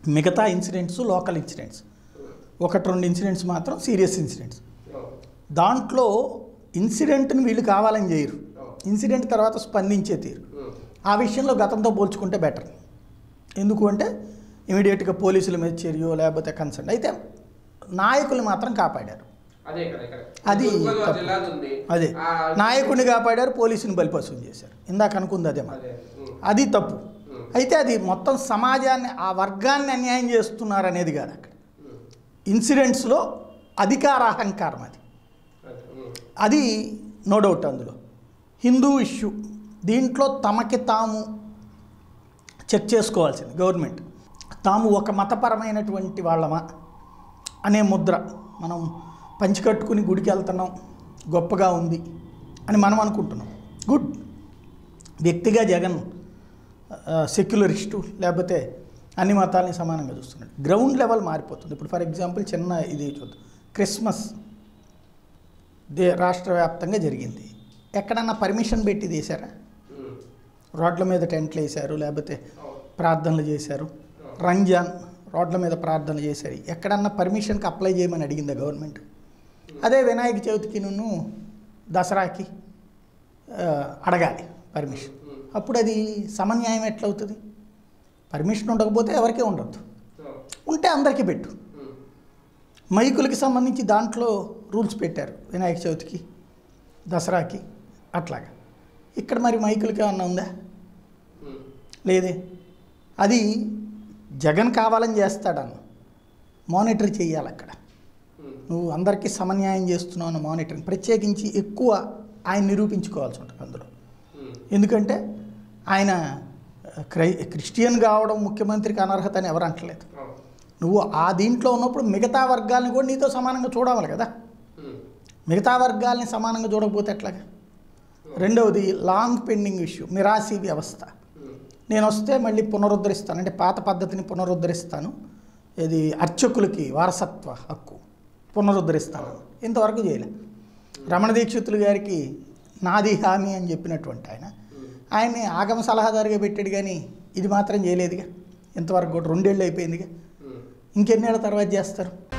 మిగతా incidents local incidents ఒకటి రెండు ఇన్సిడెంట్స్ మాత్రం సీరియస్ ఇన్సిడెంట్స్ దాంట్లో ఇన్సిడెంట్ని వీళ్ళు కావాలని చేయరు ఇన్సిడెంట్ తర్వాత స్పందించే తీరు ఆ విషయంలో గతంతో పోల్చుకుంటే బెటర్ ఎందుకు అంటే ఇమీడియట్గా పోలీసుల మీద చర్యో లేకపోతే కన్సర్న్ అయితే నాయకులు మాత్రం కాపాడారు అదే కదా ఇక్కడ అది తూర్పుగోదావరి తప్పు. జిల్లాది ఉంది అదే ఆ, నాయకుడిని కాపాడారు పోలీసుని బలిపశువు చేశారు ఇందాక అనుకుంది అదే మాట అదే ఉమ్, అది తప్పు ఉమ్, అయితే అది మొత్తం సమాజాన్ని ఆ వర్గాన్ని అన్యాయం చేస్తున్నారు అనేది కాదు అక్కడ ఉమ్, ఇన్సిడెంట్స్లో అధికార అహంకారం అది అదే, ఉమ్, అది నో డౌట్ అందులో హిందూ ఇష్యూ దీంట్లో తమకి తాము చెక్ చేసుకోవాల్సింది గవర్నమెంట్ తాము ఒక మతపరమైనటువంటి వాళ్ళమా అనే ముద్ర మనం పంచికట్టుకుని గుడికి వెళ్తున్నాం గొప్పగా ఉంది అని మనం అనుకుంటున్నాం గుడ్ వ్యక్తిగా జగన్ ఆ, సెక్యులరిస్టు లేకపోతే అన్ని మతాలని సమానంగా చూస్తున్నాడు గ్రౌండ్ లెవెల్ మారిపోతుంది ఇప్పుడు ఫర్ ఎగ్జాంపుల్ చిన్న ఇది చూద్దాం క్రిస్మస్ దే రాష్ట్ర వ్యాప్తంగా జరిగింది ఎక్కడన్నా పర్మిషన్ పెట్టి తీశారా ఉమ్, రోడ్ల మీద టెంట్లు వేశారు లేకపోతే అవును, ప్రార్థనలు చేశారు రంజాన్ రోడ్ల మీద ప్రార్థనలు చేశారు ఎక్కడన్నా పర్మిషన్కి అప్లై చేయమని అడిగిందా గవర్నమెంట్ అదే వినాయక చవితికి నువ్వు దసరాకి ఆ, అడగాలి పర్మిషన్ ఉమ్, అప్పుడు అది సమన్యాయం ఎట్లవుతుంది పర్మిషన్ ఉండకపోతే ఎవరికీ ఉండద్దు అవును, ఉంటే అందరికీ పెట్టు ఉమ్, మైకులకి సంబంధించి దాంట్లో రూల్స్ పెట్టారు వినాయక చవితికి దసరాకి అట్లాగా ఇక్కడ మరి మైకులకి ఏమన్నా ఉందా ఉమ్, లేదే అది జగన్ కావాలని చేస్తాడన్న మానిటర్ చేయాలి అక్కడ ఉమ్, నువ్వు అందరికీ సమన్యాయం చేస్తున్నావు అన్న మానిటరింగ్ ప్రత్యేకించి ఎక్కువ ఆయన నిరూపించుకోవాల్సి ఉంటుంది అందులో ఉమ్, ఎందుకంటే ఆయన ఆ, క్రై క్రిస్టియన్ కావడం ముఖ్యమంత్రికి అనర్హత అని ఎవరు అంటలేదు అవును, నువ్వు ఆ దీంట్లో ఉన్నప్పుడు మిగతా వర్గాలను కూడా నీతో సమానంగా చూడాలి కదా ఉమ్, మిగతా వర్గాల్ని సమానంగా చూడకపోతే ఎట్లాగా రెండవది లాంగ్ పెండింగ్ ఇష్యూ మిరాసి వ్యవస్థ ఉమ్, నేను వస్తే మళ్ళీ పునరుద్ధరిస్తాను అంటే పాత పద్ధతిని పునరుద్ధరిస్తాను ఇది అర్చకులకి వారసత్వ హక్కు పునరుద్ధరిస్తాను ఇంతవరకు చేయలే రమణ దీక్షితులు గారికి నాది హామీ అని చెప్పినటువంటి ఆయన ఉమ్, ఆయన్ని ఆగమ సలహాదారుగా పెట్టాడు కానీ ఇది మాత్రం చేయలేదుగా ఇంతవరకు కూడా రెండేళ్ళు అయిపోయిందిగా ఉమ్, ఇంకెన్నేళ్ళ తర్వాత చేస్తారు